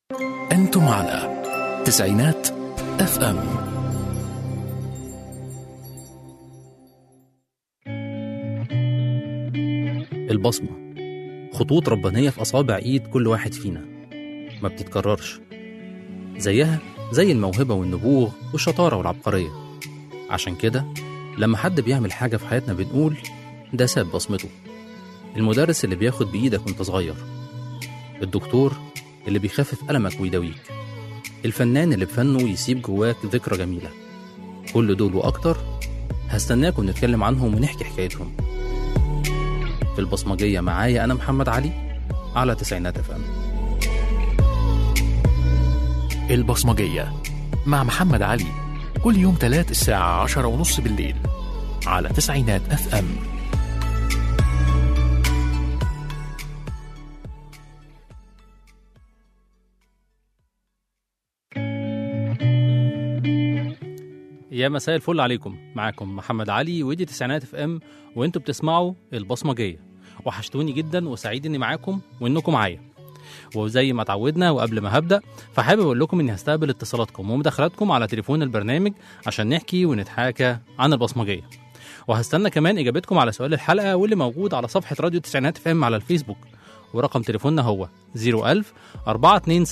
أنتم على تسعينات اف ام البصمة خطوط ربانية في أصابع إيد كل واحد فينا ما بتتكررش زيها زي الموهبة والنبوغ والشطارة والعبقرية عشان كده لما حد بيعمل حاجة في حياتنا بنقول ده ساب بصمته المدرس اللي بياخد بإيدك وانت صغير الدكتور اللي بيخفف ألمك ويداويك الفنان اللي بفنه يسيب جواك ذكرى جميلة كل دول وأكتر هستناكم نتكلم عنهم ونحكي حكايتهم في البصمجية معايا أنا محمد علي على تسعينات اف ام البصمجية مع محمد علي كل يوم تلات الساعة عشرة ونص بالليل على تسعينات اف ام يا مساء الفل عليكم معاكم محمد علي ودي تسعينات اف ام وانتوا بتسمعوا البصمجية وحشتوني جدا وسعيد اني معاكم وانكم معايا وزي ما اتعودنا وقبل ما هبدا فحابب اقول لكم اني هستقبل اتصالاتكم ومداخلاتكم على تليفون البرنامج عشان نحكي ونتحاكى عن البصمجيه وهستنى كمان اجابتكم على سؤال الحلقه واللي موجود على صفحه راديو تسعينات اف ام على الفيسبوك ورقم تليفوننا هو 01000 427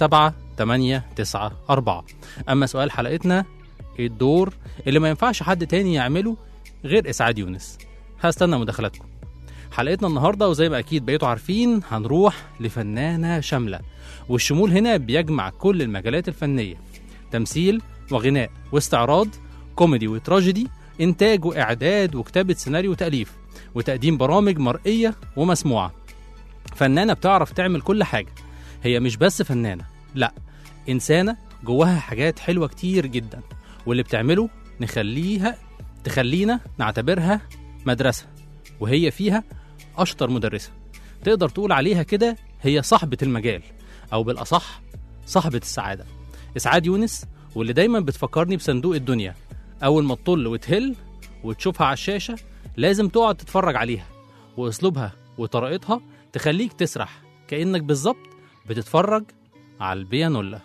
894 اما سؤال حلقتنا ايه الدور اللي ما ينفعش حد تاني يعمله غير اسعاد يونس هستنى مداخلاتكم حلقتنا النهارده وزي ما اكيد بقيتوا عارفين هنروح لفنانه شامله والشمول هنا بيجمع كل المجالات الفنيه تمثيل وغناء واستعراض كوميدي وتراجيدي انتاج واعداد وكتابه سيناريو وتاليف وتقديم برامج مرئيه ومسموعه فنانه بتعرف تعمل كل حاجه هي مش بس فنانه لا انسانه جواها حاجات حلوه كتير جدا واللي بتعمله نخليها تخلينا نعتبرها مدرسه وهي فيها أشطر مدرسة تقدر تقول عليها كده هي صاحبة المجال أو بالأصح صاحبة السعادة إسعاد يونس واللي دايما بتفكرني بصندوق الدنيا أول ما تطل وتهل وتشوفها على الشاشة لازم تقعد تتفرج عليها وأسلوبها وطريقتها تخليك تسرح كأنك بالظبط بتتفرج على البيانولا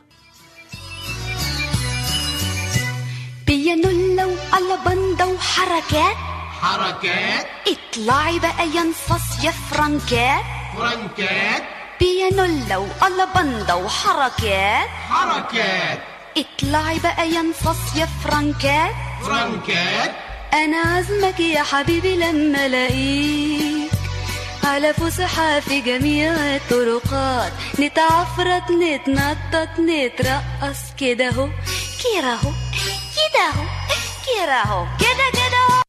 بيانولا وعلى بندة وحركات حركات اطلعي بقى ينفص يا فرنكات فرنكات بيانولا وعلى بندة وحركات حركات اطلعي بقى ينفص يا فرنكات فرنكات انا عازمك يا حبيبي لما الاقيك على فسحة في جميع الطرقات نتعفرت نتنطط نترقص كده اهو كده اهو كده اهو كده اهو كده كده اهو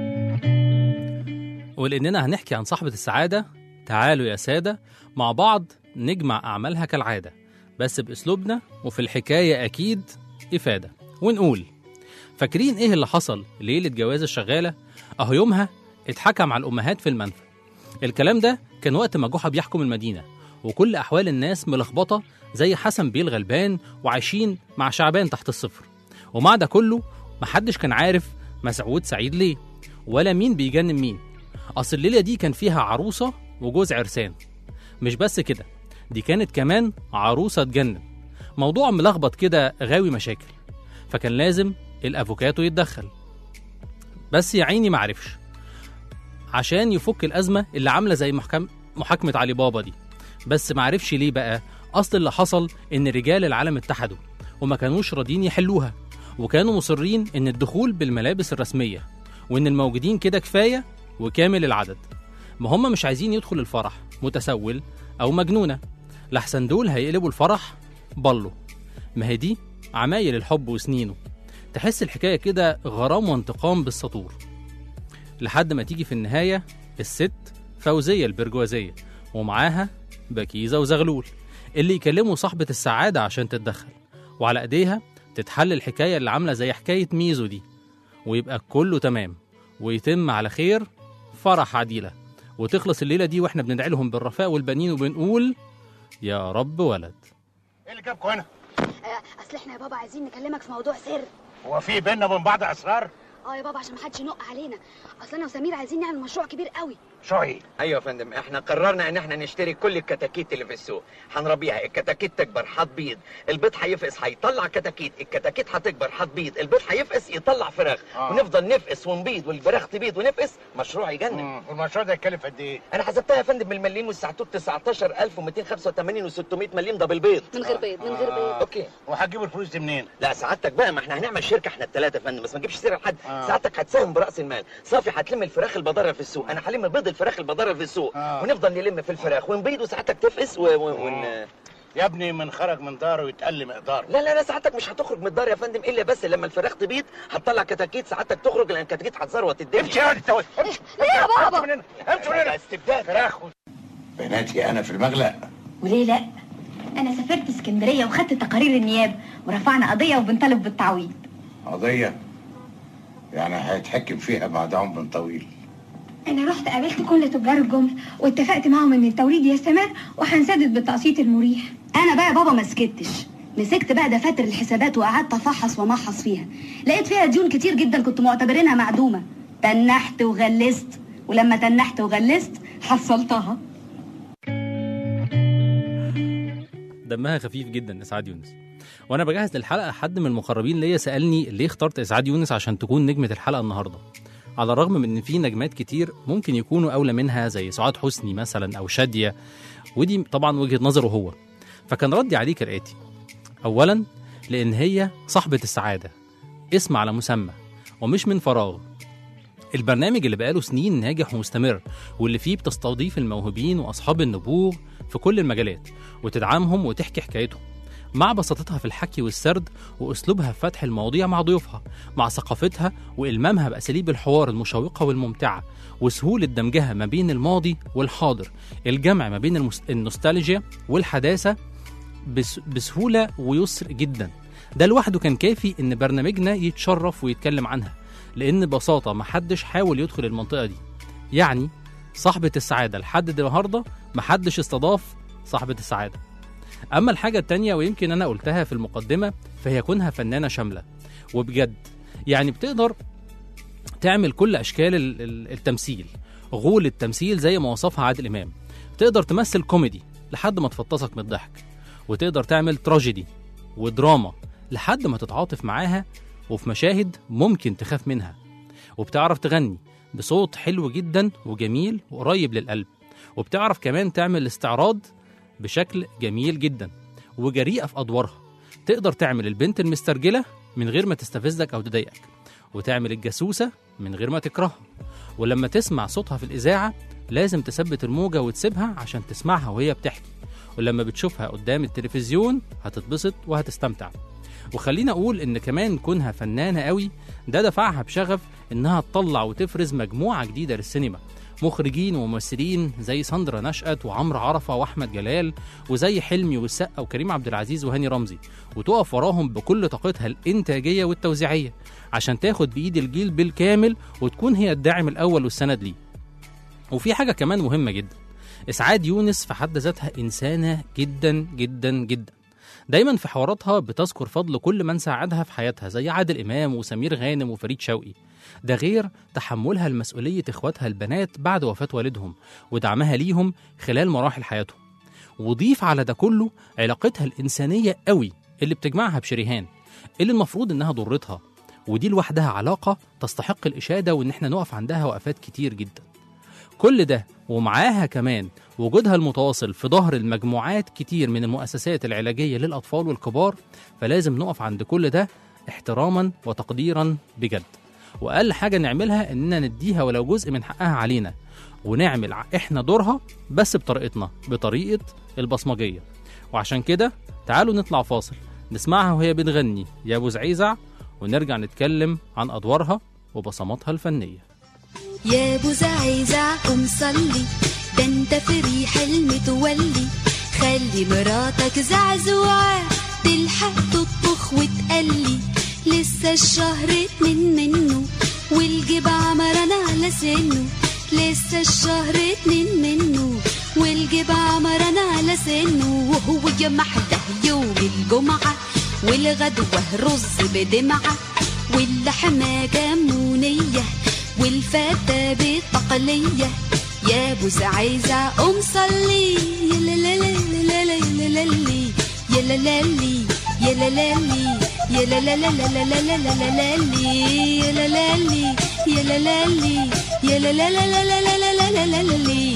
ولأننا هنحكي عن صاحبة السعادة تعالوا يا سادة مع بعض نجمع أعمالها كالعادة بس بأسلوبنا وفي الحكاية أكيد إفادة ونقول فاكرين إيه اللي حصل ليلة جواز الشغالة؟ أهو يومها اتحكم على الأمهات في المنفى الكلام ده كان وقت ما جحا بيحكم المدينة وكل أحوال الناس ملخبطة زي حسن بيه الغلبان وعايشين مع شعبان تحت الصفر ومع ده كله محدش كان عارف مسعود سعيد ليه ولا مين بيجنن مين أصل الليلة دي كان فيها عروسة وجوز عرسان مش بس كده دي كانت كمان عروسة تجنن موضوع ملخبط كده غاوي مشاكل فكان لازم الأفوكاتو يتدخل بس يا عيني معرفش عشان يفك الأزمة اللي عاملة زي محكم محاكمة علي بابا دي بس معرفش ليه بقى أصل اللي حصل إن رجال العالم اتحدوا وما كانوش راضيين يحلوها وكانوا مصرين إن الدخول بالملابس الرسمية وإن الموجودين كده كفاية وكامل العدد ما هم مش عايزين يدخل الفرح متسول أو مجنونة لحسن دول هيقلبوا الفرح بلو ما هي دي عمايل الحب وسنينه تحس الحكاية كده غرام وانتقام بالسطور لحد ما تيجي في النهاية الست فوزية البرجوازية ومعاها بكيزة وزغلول اللي يكلموا صاحبة السعادة عشان تتدخل وعلى ايديها تتحل الحكاية اللي عاملة زي حكاية ميزو دي ويبقى كله تمام ويتم على خير فرح عديلة وتخلص الليلة دي واحنا بندعي لهم بالرفاء والبنين وبنقول يا رب ولد ايه اللي جابكوا هنا؟ اصل احنا يا بابا عايزين نكلمك في موضوع سر هو في بينا وبين بعض اسرار؟ اه يا بابا عشان محدش ينق علينا اصل انا وسمير عايزين نعمل مشروع كبير قوي شوي ايوه يا فندم احنا قررنا ان احنا نشتري كل الكتاكيت اللي في السوق هنربيها الكتاكيت تكبر هتبيض البيض هيفقس هيطلع كتاكيت الكتاكيت هتكبر هتبيض البيض هيفقس يطلع فراخ آه. ونفضل نفقس ونبيض والفراخ تبيض ونفقس مشروع يجنن مم. والمشروع ده يكلف قد ايه؟ انا حسبتها يا فندم بالمليم والساعتوت 19285 و600 مليم ده بالبيض من غير بيض من غير بيض اوكي وهتجيبوا الفلوس دي منين؟ لا سعادتك بقى ما احنا هنعمل شركه احنا الثلاثه يا فندم بس ما نجيبش سيره لحد آه. سعادتك هتساهم براس المال صافي هتلم الفراخ البضاره في السوق انا هلم بيض الفراخ البضاره في السوق آه. ونفضل نلم في الفراخ ونبيض وسعادتك تفقس و... و... ون... يا ابني من خرج من داره يتقل مقداره لا لا لا سعادتك مش هتخرج من الدار يا فندم الا بس لما الفراخ تبيض هتطلع كتاكيت سعادتك تخرج لان الكتاكيت هتزروت الدنيا امشي يا انت امشي ليه يا بابا؟ امشي من هنا امشي من هنا استبداد فراخ بناتي انا في المغلق وليه لا انا سافرت اسكندريه وخدت تقارير النيابه ورفعنا قضيه وبنطالب بالتعويض قضية يعني هيتحكم فيها بعد عمر طويل انا رحت قابلت كل تجار الجمله واتفقت معاهم ان التوريد يستمر وهنسدد بالتقسيط المريح انا بقى يا بابا ما سكتش مسكت بقى دفاتر الحسابات وقعدت افحص وامحص فيها لقيت فيها ديون كتير جدا كنت معتبرينها معدومه تنحت وغلست ولما تنحت وغلست حصلتها دمها خفيف جدا اسعاد يونس وانا بجهز للحلقه حد من المقربين ليا سالني ليه اخترت اسعاد يونس عشان تكون نجمه الحلقه النهارده على الرغم من ان في نجمات كتير ممكن يكونوا اولى منها زي سعاد حسني مثلا او شاديه ودي طبعا وجهه نظره هو فكان ردي عليه كالاتي اولا لان هي صاحبه السعاده اسم على مسمى ومش من فراغ البرنامج اللي بقاله سنين ناجح ومستمر واللي فيه بتستضيف الموهوبين واصحاب النبوغ في كل المجالات وتدعمهم وتحكي حكايتهم مع بساطتها في الحكي والسرد واسلوبها في فتح المواضيع مع ضيوفها مع ثقافتها والمامها باساليب الحوار المشوقه والممتعه وسهوله دمجها ما بين الماضي والحاضر الجمع ما بين المس... النوستالجيا والحداثه بس... بسهوله ويسر جدا ده لوحده كان كافي ان برنامجنا يتشرف ويتكلم عنها لان ببساطه محدش حاول يدخل المنطقه دي يعني صاحبه السعاده لحد النهارده محدش استضاف صاحبه السعاده اما الحاجه التانية ويمكن انا قلتها في المقدمه فهي كونها فنانه شامله وبجد يعني بتقدر تعمل كل اشكال ال- ال- التمثيل غول التمثيل زي ما وصفها عادل امام تقدر تمثل كوميدي لحد ما تفطسك من الضحك وتقدر تعمل تراجيدي ودراما لحد ما تتعاطف معاها وفي مشاهد ممكن تخاف منها وبتعرف تغني بصوت حلو جدا وجميل وقريب للقلب وبتعرف كمان تعمل استعراض بشكل جميل جدا وجريئة في أدوارها تقدر تعمل البنت المسترجلة من غير ما تستفزك أو تضايقك وتعمل الجاسوسة من غير ما تكرهها ولما تسمع صوتها في الإذاعة لازم تثبت الموجة وتسيبها عشان تسمعها وهي بتحكي ولما بتشوفها قدام التلفزيون هتتبسط وهتستمتع وخلينا أقول إن كمان كونها فنانة قوي ده دفعها بشغف إنها تطلع وتفرز مجموعة جديدة للسينما مخرجين وممثلين زي ساندرا نشأت وعمرو عرفة وأحمد جلال وزي حلمي والسقا وكريم عبد العزيز وهاني رمزي وتقف وراهم بكل طاقتها الإنتاجية والتوزيعية عشان تاخد بإيد الجيل بالكامل وتكون هي الداعم الأول والسند ليه وفي حاجة كمان مهمة جدا إسعاد يونس في حد ذاتها إنسانة جدا جدا جدا دايما في حواراتها بتذكر فضل كل من ساعدها في حياتها زي عادل إمام وسمير غانم وفريد شوقي ده غير تحملها لمسؤولية إخواتها البنات بعد وفاة والدهم ودعمها ليهم خلال مراحل حياتهم وضيف على ده كله علاقتها الإنسانية قوي اللي بتجمعها بشريهان اللي المفروض إنها ضرتها ودي لوحدها علاقة تستحق الإشادة وإن إحنا نقف عندها وقفات كتير جدا كل ده ومعاها كمان وجودها المتواصل في ظهر المجموعات كتير من المؤسسات العلاجية للأطفال والكبار فلازم نقف عند كل ده احتراما وتقديرا بجد وأقل حاجة نعملها إننا نديها ولو جزء من حقها علينا ونعمل ع- إحنا دورها بس بطريقتنا بطريقة البصمجية وعشان كده تعالوا نطلع فاصل نسمعها وهي بتغني يا أبو زعيزع ونرجع نتكلم عن أدوارها وبصماتها الفنية يا ابو زعيزع قوم صلي ده انت في ريح المتولي خلي مراتك زعزوعة تلحق تطبخ وتقلي لسه الشهر اتنين منه والجيب عمران على سنه لسه الشهر اتنين منه والجيب عمران على سنه وهو يوم حده يوم الجمعة والغدوة رز بدمعة واللحمة جمونية والفتة بالتقلية يا ابو زعيزع قوم صلي يا لا لا لا لا لا لا لي يا لا لا لي يا لا لا لي يا لا لا لا لا لا لا لا لا لا لي يا لا لا لي يا لا لا لي يا لا لا لا لا لا لا لا لا لا لا لي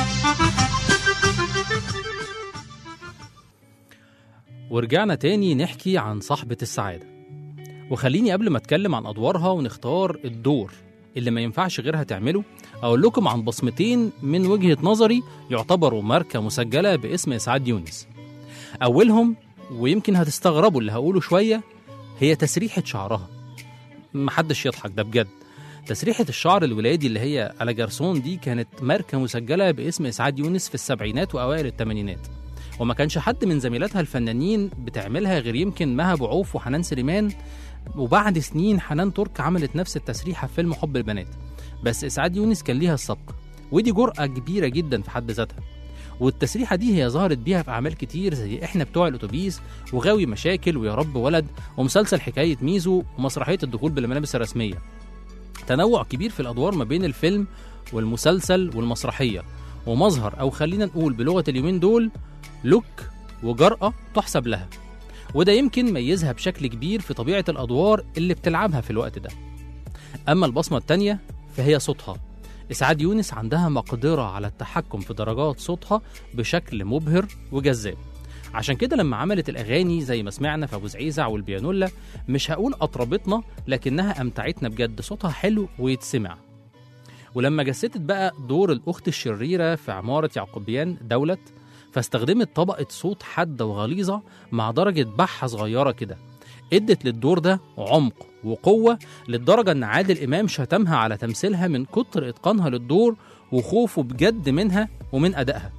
ورجعنا تاني نحكي عن صاحبة السعادة وخليني قبل ما اتكلم عن ادوارها ونختار الدور اللي ما ينفعش غيرها تعمله اقول لكم عن بصمتين من وجهة نظري يعتبروا ماركة مسجلة باسم اسعاد يونس اولهم ويمكن هتستغربوا اللي هقوله شوية هي تسريحة شعرها محدش يضحك ده بجد تسريحة الشعر الولادي اللي هي على جرسون دي كانت ماركة مسجلة باسم إسعاد يونس في السبعينات وأوائل الثمانينات وما كانش حد من زميلاتها الفنانين بتعملها غير يمكن مها بعوف وحنان سليمان وبعد سنين حنان ترك عملت نفس التسريحة في فيلم حب البنات بس إسعاد يونس كان ليها السبق ودي جرأة كبيرة جدا في حد ذاتها والتسريحة دي هي ظهرت بيها في أعمال كتير زي إحنا بتوع الأتوبيس وغاوي مشاكل ويا رب ولد ومسلسل حكاية ميزو ومسرحية الدخول بالملابس الرسمية تنوع كبير في الأدوار ما بين الفيلم والمسلسل والمسرحية ومظهر أو خلينا نقول بلغة اليومين دول لوك وجرأة تحسب لها وده يمكن ميزها بشكل كبير في طبيعة الأدوار اللي بتلعبها في الوقت ده أما البصمة التانية فهي صوتها إسعاد يونس عندها مقدرة على التحكم في درجات صوتها بشكل مبهر وجذاب عشان كده لما عملت الأغاني زي ما سمعنا في أبو زعيزع والبيانولا مش هقول أطربتنا لكنها أمتعتنا بجد صوتها حلو ويتسمع ولما جسدت بقى دور الأخت الشريرة في عمارة يعقوبيان دولت فاستخدمت طبقة صوت حادة وغليظة مع درجة بحة صغيرة كده ادت للدور ده عمق وقوة للدرجة ان عادل امام شتمها على تمثيلها من كتر اتقانها للدور وخوفه بجد منها ومن ادائها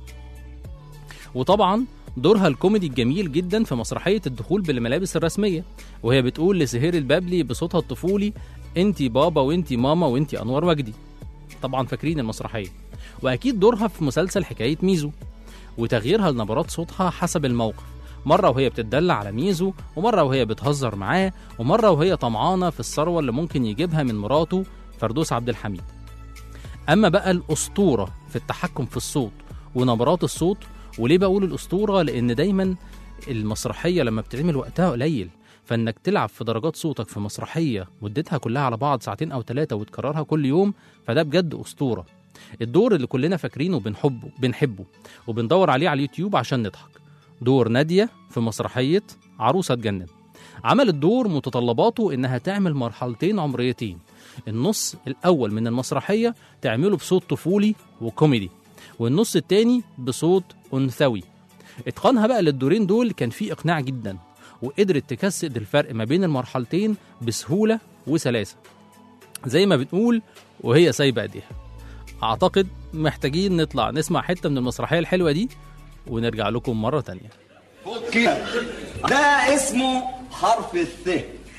وطبعا دورها الكوميدي الجميل جدا في مسرحية الدخول بالملابس الرسمية وهي بتقول لسهير البابلي بصوتها الطفولي انتي بابا وانتي ماما وانتي انوار وجدي طبعا فاكرين المسرحية واكيد دورها في مسلسل حكاية ميزو وتغييرها لنبرات صوتها حسب الموقف مرة وهي بتتدلع على ميزو ومرة وهي بتهزر معاه ومرة وهي طمعانة في الثروة اللي ممكن يجيبها من مراته فردوس عبد الحميد أما بقى الأسطورة في التحكم في الصوت ونبرات الصوت وليه بقول الأسطورة لأن دايما المسرحية لما بتتعمل وقتها قليل فإنك تلعب في درجات صوتك في مسرحية مدتها كلها على بعض ساعتين أو ثلاثة وتكررها كل يوم فده بجد أسطورة الدور اللي كلنا فاكرينه وبنحبه بنحبه وبندور عليه على اليوتيوب عشان نضحك دور نادية في مسرحية عروسة تجنن عملت دور متطلباته إنها تعمل مرحلتين عمريتين النص الأول من المسرحية تعمله بصوت طفولي وكوميدي والنص التاني بصوت أنثوي اتقانها بقى للدورين دول كان فيه إقناع جدا وقدرت تجسد الفرق ما بين المرحلتين بسهولة وسلاسة زي ما بنقول وهي سايبة ايديها أعتقد محتاجين نطلع نسمع حتة من المسرحية الحلوة دي ونرجع لكم مرة تانية كده ده اسمه حرف الث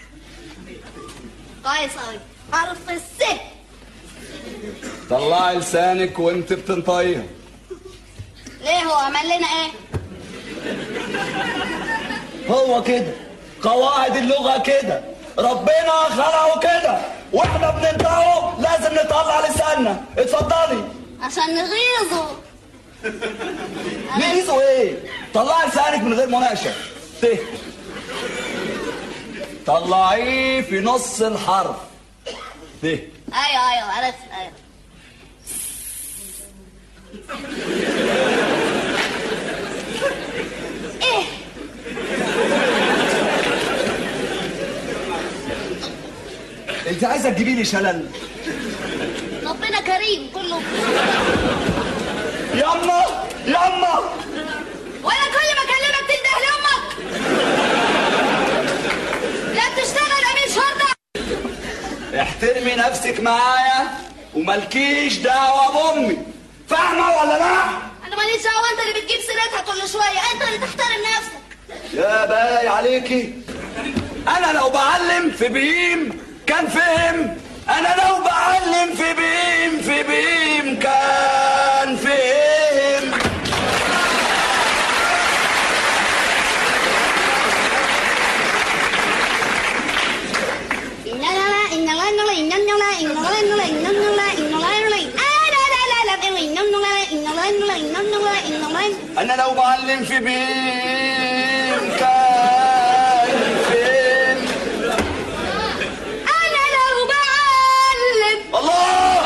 كويس قوي حرف الس طلعي لسانك وانت بتنطقيها ليه هو عمل لنا ايه هو كده قواعد اللغة كده ربنا خلقه كده واحنا بننطقه لازم نطلع لساننا اتفضلي عشان نغيظه نقيسه ايه طلعي لسانك من غير مناقشة ت طلعيه في نص الحرف ت ايوه ايوه عرفت ايوه ايه انت عايزه تجيبي لي شلل ربنا كريم كله يما يما ولا كل ما اكلمك تنده لامك لا بتشتغل امين شرطه احترمي نفسك معايا وملكيش دعوه بامي فاهمه ولا لا انا ماليش دعوه انت اللي بتجيب سيرتها كل شويه انت اللي تحترم نفسك يا باي عليكي انا لو بعلم في بهيم كان فهم انا لو بعلم في بهيم في بهيم كان فهم إن لا لا إن لا لا إن لا لا إن لا لا إن لا لا إن لا لا لا لا لا لا لا إن بعلم في بيم كان فين انا لو بعلم الله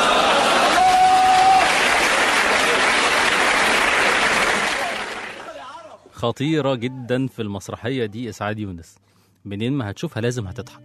خطيرة جدا في المسرحية دي إسعاد يونس منين ما هتشوفها لازم هتضحك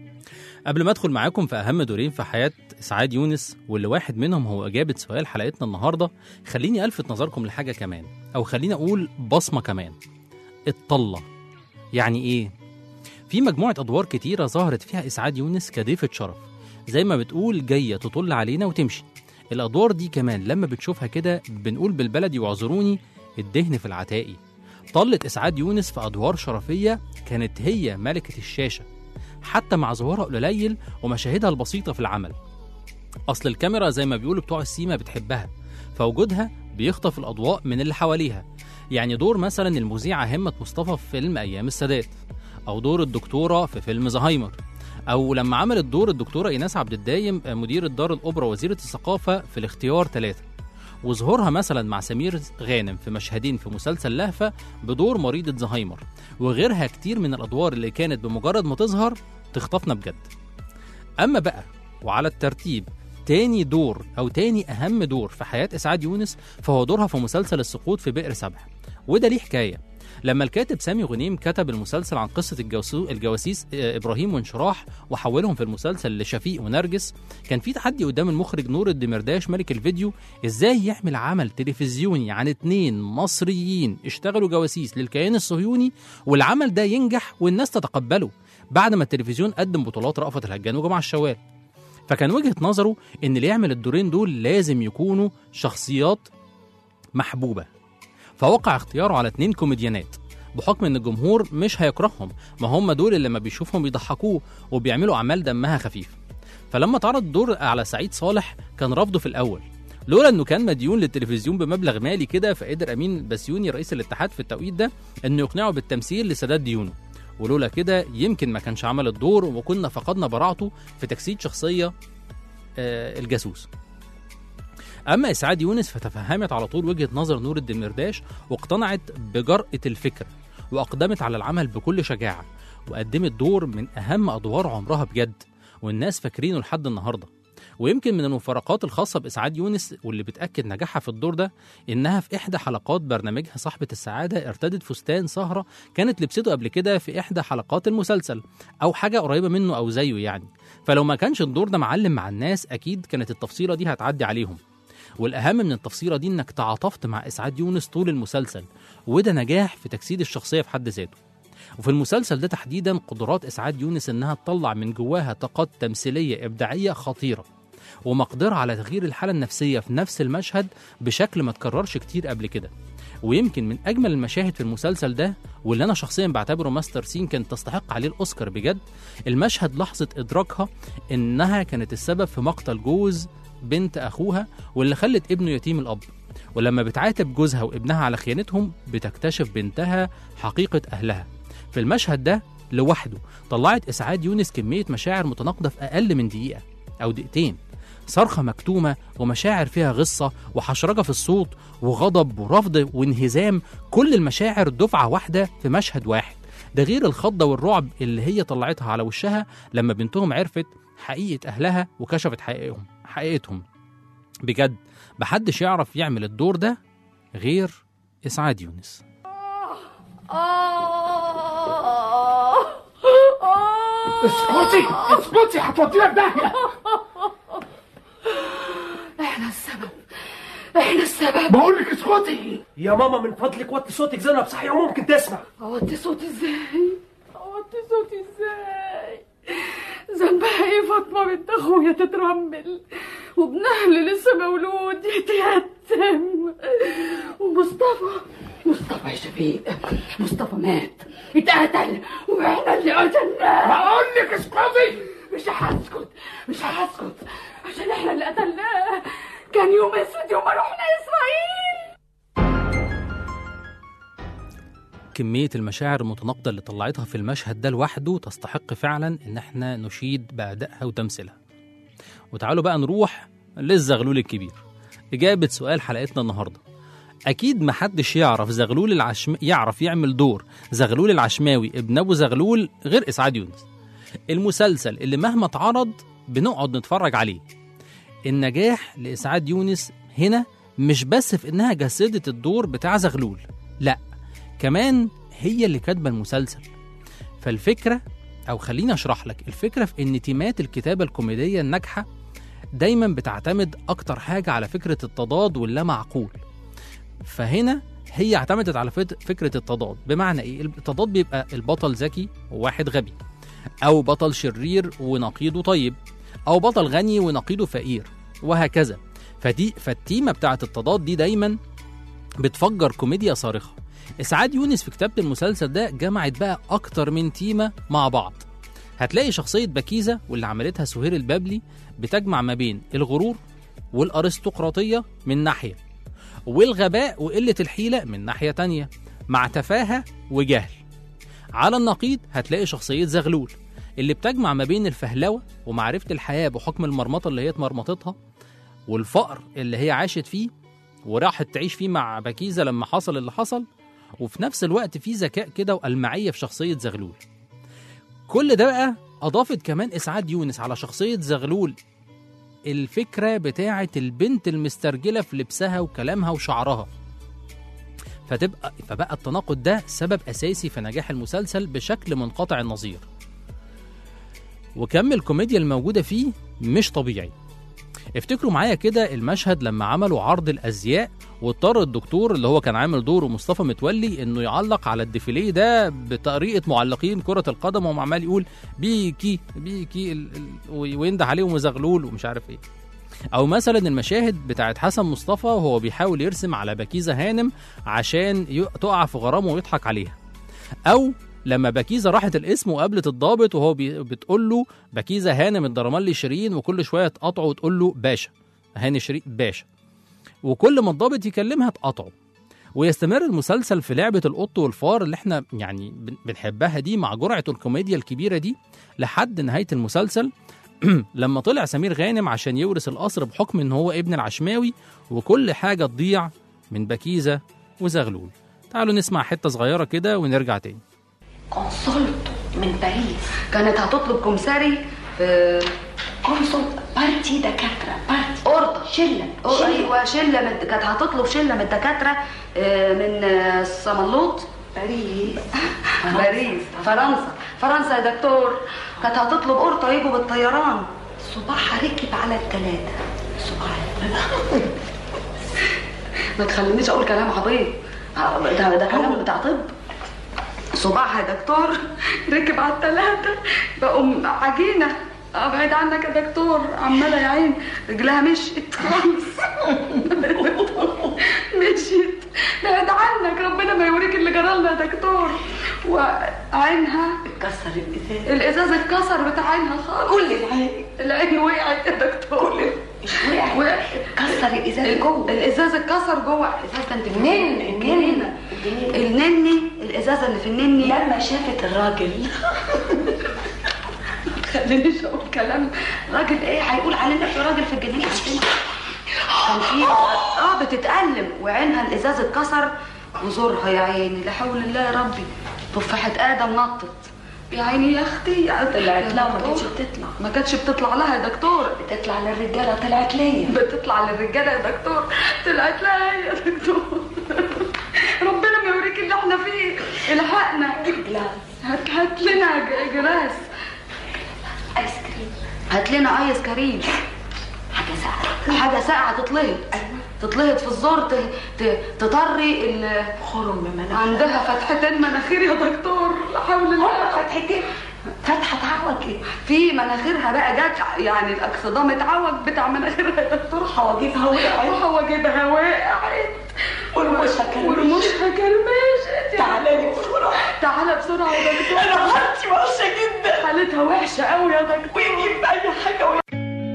قبل ما أدخل معاكم في أهم دورين في حياة إسعاد يونس واللي واحد منهم هو إجابة سؤال حلقتنا النهاردة خليني ألفت نظركم لحاجة كمان أو خليني أقول بصمة كمان الطلة يعني إيه؟ في مجموعة أدوار كتيرة ظهرت فيها إسعاد يونس كضيفة شرف زي ما بتقول جاية تطل علينا وتمشي الأدوار دي كمان لما بتشوفها كده بنقول بالبلدي واعذروني الدهن في العتائي طلت إسعاد يونس في أدوار شرفية كانت هي ملكة الشاشة حتى مع ظهورها القليل ومشاهدها البسيطة في العمل أصل الكاميرا زي ما بيقولوا بتوع السيما بتحبها فوجودها بيخطف الأضواء من اللي حواليها يعني دور مثلا المذيعة همة مصطفى في فيلم أيام السادات أو دور الدكتورة في فيلم زهايمر أو لما عملت دور الدكتورة إيناس عبد الدايم مدير الدار الأوبرا وزيرة الثقافة في الاختيار ثلاثة وظهورها مثلا مع سمير غانم في مشهدين في مسلسل لهفة بدور مريضة زهايمر وغيرها كتير من الأدوار اللي كانت بمجرد ما تظهر تخطفنا بجد أما بقى وعلى الترتيب تاني دور أو تاني أهم دور في حياة إسعاد يونس فهو دورها في مسلسل السقوط في بئر سبع وده ليه حكاية لما الكاتب سامي غنيم كتب المسلسل عن قصة الجوسو- الجواسيس آه، إبراهيم وانشراح وحولهم في المسلسل لشفيق ونرجس كان في تحدي قدام المخرج نور الدمرداش ملك الفيديو ازاي يعمل عمل تلفزيوني عن اتنين مصريين اشتغلوا جواسيس للكيان الصهيوني والعمل ده ينجح والناس تتقبله بعد ما التلفزيون قدم بطولات رأفت الهجان وجمع الشوال فكان وجهة نظره ان اللي يعمل الدورين دول لازم يكونوا شخصيات محبوبة فوقع اختياره على اتنين كوميديانات بحكم ان الجمهور مش هيكرههم ما هم دول اللي لما بيشوفهم بيضحكوه وبيعملوا اعمال دمها خفيف فلما اتعرض الدور على سعيد صالح كان رفضه في الاول لولا انه كان مديون للتلفزيون بمبلغ مالي كده فقدر امين بسيوني رئيس الاتحاد في التوقيت ده انه يقنعه بالتمثيل لسداد ديونه ولولا كده يمكن ما كانش عمل الدور وكنا فقدنا براعته في تجسيد شخصيه آه الجاسوس اما اسعاد يونس فتفهمت على طول وجهه نظر نور الدمرداش واقتنعت بجرأة الفكر واقدمت على العمل بكل شجاعه وقدمت دور من اهم ادوار عمرها بجد والناس فاكرينه لحد النهارده ويمكن من المفارقات الخاصة بإسعاد يونس واللي بتأكد نجاحها في الدور ده إنها في إحدى حلقات برنامجها صاحبة السعادة ارتدت فستان سهرة كانت لبسته قبل كده في إحدى حلقات المسلسل أو حاجة قريبة منه أو زيه يعني فلو ما كانش الدور ده معلم مع الناس أكيد كانت التفصيلة دي هتعدي عليهم والأهم من التفصيلة دي إنك تعاطفت مع إسعاد يونس طول المسلسل وده نجاح في تجسيد الشخصية في حد ذاته وفي المسلسل ده تحديدا قدرات إسعاد يونس إنها تطلع من جواها طاقات تمثيلية إبداعية خطيرة ومقدرة على تغيير الحالة النفسية في نفس المشهد بشكل ما تكررش كتير قبل كده ويمكن من أجمل المشاهد في المسلسل ده واللي أنا شخصيا بعتبره ماستر سين كانت تستحق عليه الأوسكار بجد المشهد لحظة إدراكها إنها كانت السبب في مقتل جوز بنت أخوها واللي خلت ابنه يتيم الأب ولما بتعاتب جوزها وابنها على خيانتهم بتكتشف بنتها حقيقة أهلها في المشهد ده لوحده طلعت إسعاد يونس كمية مشاعر متناقضة في أقل من دقيقة أو دقيقتين صرخة مكتومة ومشاعر فيها غصة وحشرجة في الصوت وغضب ورفض وانهزام كل المشاعر دفعة واحدة في مشهد واحد ده غير الخضة والرعب اللي هي طلعتها على وشها لما بنتهم عرفت حقيقة أهلها وكشفت حقيقتهم حقيقتهم بجد محدش يعرف يعمل الدور ده غير إسعاد يونس اسكتي اسكتي هتودينا في داهيه احنا السبب احنا السبب بقول لك اسكتي يا ماما من فضلك وطي صوتك زينب صحيح وممكن تسمع اوطي صوتي ازاي اوطي صوتي ازاي ذنبها ايه فاطمه بنت اخويا تترمل وابنها اللي لسه مولود يتيتم ومصطفى مصطفى يا شفيق مصطفى مات اتقتل واحنا اللي قتلناه بقول لك اسكتي مش هسكت مش هسكت عشان احنا اللي قتلناه كان يوم اسود يوم ما رحنا اسرائيل كمية المشاعر المتناقضة اللي طلعتها في المشهد ده لوحده تستحق فعلا إن احنا نشيد بأدائها وتمثيلها. وتعالوا بقى نروح للزغلول الكبير. إجابة سؤال حلقتنا النهاردة. اكيد محدش يعرف زغلول العشم يعرف يعمل دور زغلول العشماوي ابن ابو زغلول غير اسعاد يونس المسلسل اللي مهما اتعرض بنقعد نتفرج عليه النجاح لاسعاد يونس هنا مش بس في انها جسدت الدور بتاع زغلول لا كمان هي اللي كاتبه المسلسل فالفكره او خليني اشرح لك الفكره في ان تيمات الكتابه الكوميديه الناجحه دايما بتعتمد اكتر حاجه على فكره التضاد واللا معقول فهنا هي اعتمدت على فت- فكره التضاد بمعنى ايه التضاد بيبقى البطل ذكي وواحد غبي او بطل شرير ونقيضه طيب او بطل غني ونقيضه فقير وهكذا فدي فالتيمه بتاعه التضاد دي دايما بتفجر كوميديا صارخه اسعاد يونس في كتابه المسلسل ده جمعت بقى اكتر من تيمه مع بعض هتلاقي شخصيه بكيزه واللي عملتها سهير البابلي بتجمع ما بين الغرور والارستقراطيه من ناحيه والغباء وقله الحيله من ناحيه تانية مع تفاهه وجهل على النقيض هتلاقي شخصيه زغلول اللي بتجمع ما بين الفهلوه ومعرفه الحياه بحكم المرمطه اللي هي اتمرمطتها والفقر اللي هي عاشت فيه وراحت تعيش فيه مع بكيزه لما حصل اللي حصل وفي نفس الوقت في ذكاء كده والمعيه في شخصيه زغلول كل ده بقى اضافت كمان اسعاد يونس على شخصيه زغلول الفكره بتاعه البنت المسترجله في لبسها وكلامها وشعرها فتبقى فبقى التناقض ده سبب اساسي في نجاح المسلسل بشكل منقطع النظير وكم الكوميديا الموجوده فيه مش طبيعي افتكروا معايا كده المشهد لما عملوا عرض الازياء واضطر الدكتور اللي هو كان عامل دوره مصطفى متولي انه يعلق على الديفيليه ده بطريقه معلقين كره القدم وهو عمال يقول بيكي بيكي ال- ال- وينده عليهم وزغلول ومش عارف ايه او مثلا المشاهد بتاعت حسن مصطفى وهو بيحاول يرسم على بكيزه هانم عشان ي- تقع في غرامه ويضحك عليها او لما بكيزه راحت القسم وقابلت الضابط وهو بي- بتقول له بكيزه هانم الدرمالي شيرين وكل شويه تقاطعه وتقول له باشا هاني شيرين باشا وكل ما الضابط يكلمها تقاطعه ويستمر المسلسل في لعبة القط والفار اللي احنا يعني بن- بنحبها دي مع جرعة الكوميديا الكبيرة دي لحد نهاية المسلسل لما طلع سمير غانم عشان يورث القصر بحكم ان هو ابن العشماوي وكل حاجة تضيع من بكيزة وزغلول تعالوا نسمع حتة صغيرة كده ونرجع تاني كونسولتو من باريس كانت هتطلب كمساري في كونسول بارتي دكاترة بارتي أوردة شلة أو ايوه شله من كانت هتطلب شله من الدكاتره آه، من آه، الصملوط باريس باريس فرنسا فرنسا يا دكتور كانت هتطلب قرطه يجوا بالطيران صباحها ركب على التلاتة صباحها ما تخلينيش اقول كلام عبيط آه، ده ده كلام بتاع طب صباعها يا دكتور ركب على الثلاثة بقوا عجينة ابعد عنك يا دكتور عمالة يا عين رجلها مشيت خالص مشيت بعد عنك ربنا ما يوريك اللي جرالنا يا دكتور وعينها اتكسر الإزاز الازاز اتكسر بتاع عينها خالص كل العين العين وقعت يا دكتور كل مش وقع وقعت كسر الإزاز جوه الازاز اتكسر جوه الازاز ده انت النن الجنينه الجنين النني الازازه اللي في النني لما شافت الراجل خلينيش اقول كلام راجل ايه هيقول علينا في راجل في الجنينه عندنا كان في اه بتتألم وعينها الازاز اتكسر وزورها يا عيني لا حول الله يا ربي تفاحة ادم نطت يا عيني يا اختي طلعت لها ما كانتش بتطلع ما كانتش بتطلع لها يا دكتور بتطلع للرجالة طلعت ليا بتطلع للرجاله يا دكتور طلعت لها هي يا دكتور ربنا ما يوريك اللي احنا فيه الحقنا جلاس هات هات لنا ج- جلاس ايس كريم هات لنا ايس كريم حاجة ساقعة حاجه ساقعه تطلهد تطلهد في الزور ت- ت- تطري ال- خرم مناخير عندها فتحتين مناخير يا دكتور لا حول الله فتحتين فتحة تعوج ايه في مناخيرها بقى جت يعني الاكسدام اتعوج بتاع مناخيرها يا دكتور حواجبها وقعت وحواجبها وقعت ورموشها كرمشت ورموشها كرمشت تعالى لي بسرعة تعالى بسرعه يا دكتور انا حالتي وحشة جدا حالتها وحشه قوي يا دكتور ويجيب اي حاجة وي-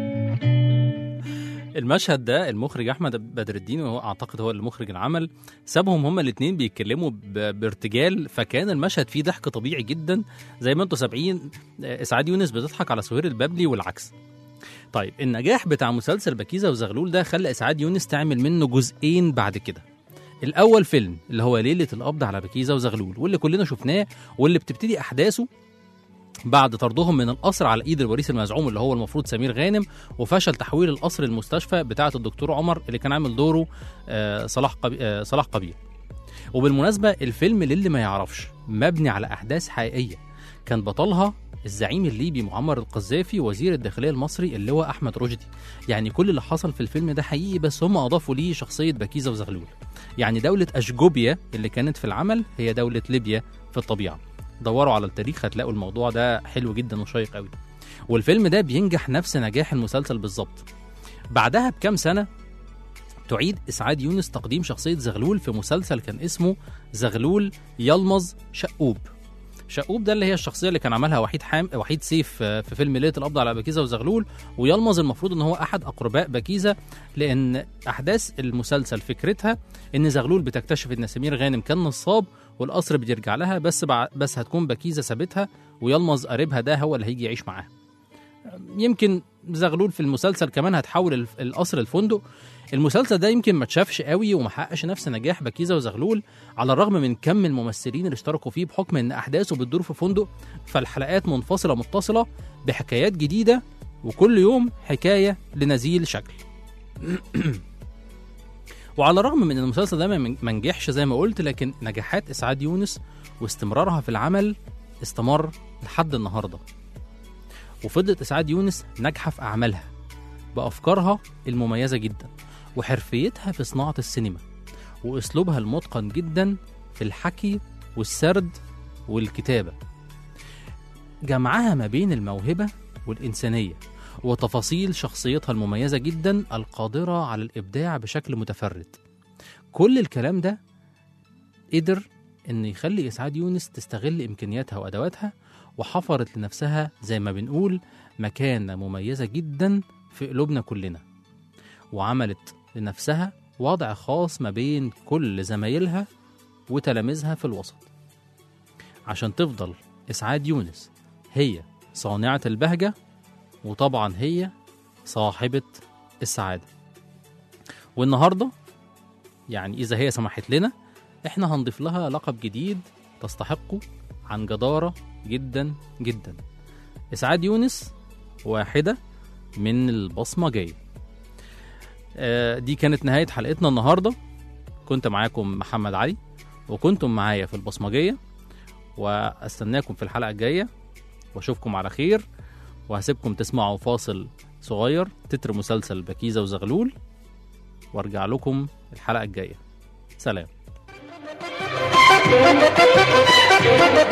المشهد ده المخرج احمد بدر الدين وهو اعتقد هو المخرج العمل سابهم هما الاثنين بيتكلموا ب- بارتجال فكان المشهد فيه ضحك طبيعي جدا زي ما انتم سامعين آه، اسعاد يونس بتضحك على سهير البابلي والعكس طيب النجاح بتاع مسلسل بكيزه وزغلول ده خلى اسعاد يونس تعمل منه جزئين بعد كده الاول فيلم اللي هو ليله القبض على بكيزه وزغلول واللي كلنا شفناه واللي بتبتدي احداثه بعد طردهم من القصر على ايد الوريث المزعوم اللي هو المفروض سمير غانم وفشل تحويل القصر للمستشفى بتاعه الدكتور عمر اللي كان عامل دوره آه، صلاح قبي... آه، صلاح قبيل وبالمناسبه الفيلم للي ما يعرفش مبني على احداث حقيقيه كان بطلها الزعيم الليبي معمر القذافي وزير الداخليه المصري اللي هو احمد رشدي يعني كل اللي حصل في الفيلم ده حقيقي بس هم اضافوا ليه شخصيه بكيزه وزغلول يعني دوله اشجوبيا اللي كانت في العمل هي دوله ليبيا في الطبيعه دوروا على التاريخ هتلاقوا الموضوع ده حلو جدا وشيق قوي والفيلم ده بينجح نفس نجاح المسلسل بالظبط بعدها بكام سنه تعيد اسعاد يونس تقديم شخصيه زغلول في مسلسل كان اسمه زغلول يلمظ شقوب شقوب ده اللي هي الشخصيه اللي كان عملها وحيد حام وحيد سيف آه، في فيلم ليله القبض على بكيزه وزغلول ويلمظ المفروض ان هو احد اقرباء بكيزه لان احداث المسلسل فكرتها ان زغلول بتكتشف ان سمير غانم كان نصاب والقصر بيرجع لها بس بع... بس هتكون بكيزه سابتها ويلمظ قريبها ده هو اللي هيجي يعيش معاها يمكن زغلول في المسلسل كمان هتحول الف- القصر الفندق المسلسل ده يمكن ما اتشافش قوي وما حققش نفس نجاح بكيزه وزغلول على الرغم من كم الممثلين اللي اشتركوا فيه بحكم ان احداثه بتدور في فندق فالحلقات منفصله متصله بحكايات جديده وكل يوم حكايه لنزيل شكل وعلى الرغم من ان المسلسل ده ما ما نجحش زي ما قلت لكن نجاحات اسعاد يونس واستمرارها في العمل استمر لحد النهارده وفضلت اسعاد يونس ناجحه في اعمالها بافكارها المميزه جدا وحرفيتها في صناعه السينما واسلوبها المتقن جدا في الحكي والسرد والكتابه جمعها ما بين الموهبه والانسانيه وتفاصيل شخصيتها المميزه جدا القادره على الابداع بشكل متفرد كل الكلام ده قدر ان يخلي اسعاد يونس تستغل امكانياتها وادواتها وحفرت لنفسها زي ما بنقول مكانه مميزه جدا في قلوبنا كلنا وعملت لنفسها وضع خاص ما بين كل زمايلها وتلاميذها في الوسط عشان تفضل إسعاد يونس هي صانعة البهجة وطبعا هي صاحبة السعادة والنهاردة يعني إذا هي سمحت لنا إحنا هنضيف لها لقب جديد تستحقه عن جدارة جدا جدا إسعاد يونس واحدة من البصمجية آه، دي كانت نهاية حلقتنا النهاردة كنت معاكم محمد علي وكنتم معايا في البصمجية واستناكم في الحلقة الجاية واشوفكم على خير وهسيبكم تسمعوا فاصل صغير تتر مسلسل بكيزة وزغلول وارجع لكم الحلقة الجاية سلام